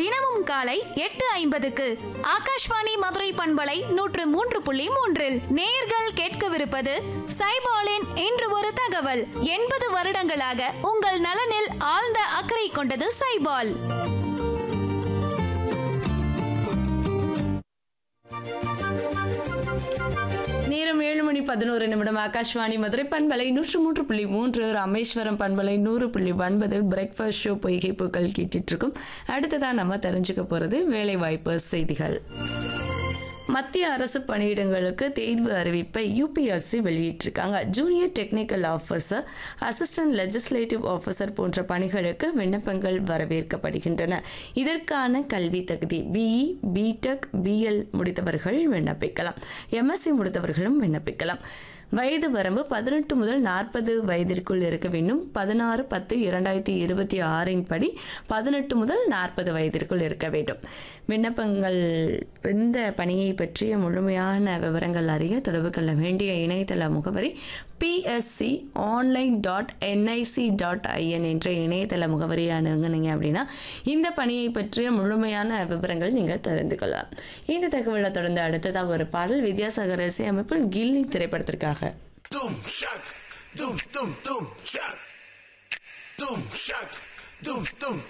தினமும் காலை எட்டு ஐம்பதுக்கு ஆகாஷ்வாணி மதுரை பண்பலை நூற்று மூன்று புள்ளி மூன்றில் நேயர்கள் கேட்கவிருப்பது சைபாலின் இன்று ஒரு தகவல் எண்பது வருடங்களாக உங்கள் நலனில் ஆழ்ந்த அக்கறை கொண்டது சைபால் நேரம் ஏழு மணி பதினோரு நிமிடம் ஆகாஷ்வாணி மதுரை பண்பலை நூற்று மூன்று புள்ளி மூன்று ராமேஸ்வரம் பண்பலை நூறு புள்ளி ஒன்பதில் பிரேக்ஃபாஸ்ட் ஷோ பொய்கை பூக்கள் கேட்டுட்டு இருக்கோம் அடுத்ததான் நம்ம தெரிஞ்சுக்க போறது வேலை வாய்ப்பு செய்திகள் மத்திய அரசு பணியிடங்களுக்கு தேர்வு அறிவிப்பை யூபிஎஸ்சி வெளியிட்டிருக்காங்க junior technical officer assistant legislative officer போன்ற பணிகளுக்கு விண்ணப்பங்கள் வரவேற்கப்படுகின்றன இதற்கான கல்வி தகுதி பிஇ பிடெக் பிஎல் முடித்தவர்கள் விண்ணப்பிக்கலாம் எம்எஸ்சி முடித்தவர்களும் விண்ணப்பிக்கலாம் வயது வரம்பு பதினெட்டு முதல் நாற்பது வயதிற்குள் இருக்க வேண்டும் பதினாறு பத்து இரண்டாயிரத்தி இருபத்தி ஆறின் படி பதினெட்டு முதல் நாற்பது வயதிற்குள் இருக்க வேண்டும் விண்ணப்பங்கள் இந்த பணியை பற்றிய முழுமையான விவரங்கள் அறிய தொடர்பு கொள்ள வேண்டிய இணையதள முகவரி PSC online dot NIC dot IN என்ற இணையதள முகவரியை அணுகுனீங்க அப்படின்னா இந்த பணியை பற்றிய முழுமையான விவரங்கள் நீங்கள் தெரிந்து கொள்ளலாம் இந்த தகவலை தொடர்ந்து அடுத்ததாக ஒரு பாடல் வித்யாசாகர் இசை அமைப்பில் கில்லி திரைப்படத்திற்காக Doom shock, doom doom doom shock, doom shock, doom doom